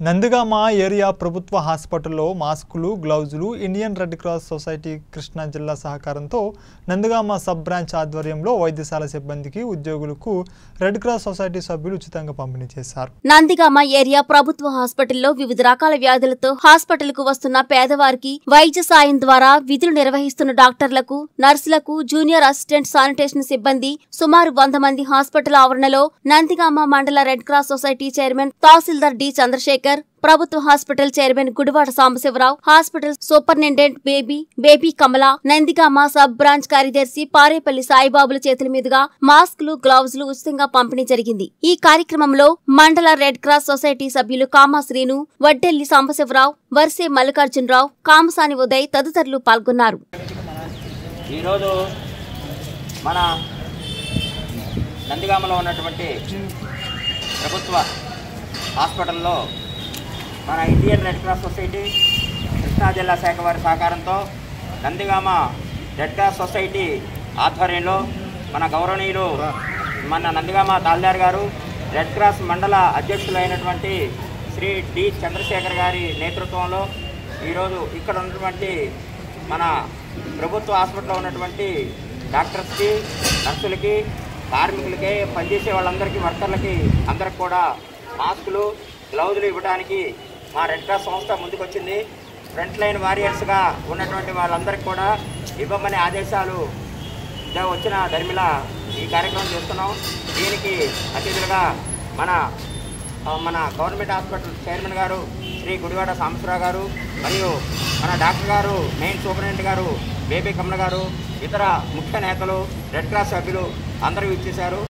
Nandigama area ప్రభుత్వ హాస్పిటల్లో మాస్కులు గ్లౌజులు Indian red cross society Krishna జిల్లా సహకారంతో నందిగామ సబ్ బ్రాంచ్ ఆధ్వర్యంలో వైద్యశాల సిబ్బందికి ఉద్యోగులకు రెడ్ క్రాస్ సొసైటీ సభ్యులు ఉచితంగా పంపిణీ చేశారు నందిగామ ఏరియా ప్రభుత్వ హాస్పిటల్లో వివిధ రకాల వ్యాధులతో హాస్పిటల్ కు వస్తున్న పేదవారికి వైద్య సాయం ద్వారా విధులు నిర్వహిస్తున్న డాక్టర్లకు నర్సులకు జూనియర్ అసిస్టెంట్ శానిటేషన్ సిబ్బంది సుమారు వంద మంది హాస్పిటల్ ఆవరణలో నందిగామ మండల రెడ్ క్రాస్ సొసైటీ చైర్మన్ తహసీల్దార్ డి చంద్రశేఖర్ ప్రభుత్వ hospital chairman Gudivada Sambasiva Rao hospital superintendent Baby Baby Kamala Nandigama sub branch కార్యదర్శి పారేపల్లి సాయిబాబుల చేతుల మీదుగా మాస్కులు గ్లౌజులు ఉచితంగా పంపిణీ జరిగింది ఈ కార్యక్రమంలో మండల రెడ్ క్రాస్ సొసైటీ సభ్యులు కామా శ్రీను వడ్డెల్లి సాంబశివరావు వర్సే మల్లికార్జునరావు కామసాని ఉదయ్ తదితరులు పాల్గొన్నారు ఈరోజు మన నందిగామలో ఉన్నటువంటి ప్రభుత్వ హాస్పిటల్లో మన Indian red cross society Krishna జిల్లా శాఖ వారి సహకారంతో నందిగామ రెడ్ క్రాస్ సొసైటీ ఆధ్వర్యంలో మన గౌరవనీయులు మన నందిగామ తాల్దార్ గారు రెడ్ క్రాస్ మండల అధ్యక్షులైనటువంటి శ్రీ డి చంద్రశేఖర్ గారి నేతృత్వంలో ఈరోజు ఇక్కడ ఉన్నటువంటి మన ప్రభుత్వ హాస్పిటల్లో ఉన్నటువంటి డాక్టర్స్కి నర్సులకి కార్మికులకి పనిచేసే వాళ్ళందరికీ వర్కర్లకి అందరికి కూడా మాస్కులు గ్లౌజులు ఇవ్వడానికి మా రెడ్ క్రాస్ సంస్థ ముందుకొచ్చింది ఫ్రంట్ లైన్ వారియర్స్గా ఉన్నటువంటి వాళ్ళందరికీ కూడా ఇవ్వమనే ఆదేశాలు ఇదే వచ్చిన ధర్మిల ఈ కార్యక్రమం చేస్తున్నాం దీనికి అతిథులుగా మన ఆ, మన గవర్నమెంట్ హాస్పిటల్ చైర్మన్ గారు శ్రీ గుడివాడ సాంబశివరావు గారు మరియు మన డాక్టర్ గారు మెయిన్ సూపరింటెండెంట్ గారు బేబీ కమల గారు ఇతర ముఖ్య నేతలు రెడ్ క్రాస్ సభ్యులు అందరూ ఇచ్చేశారు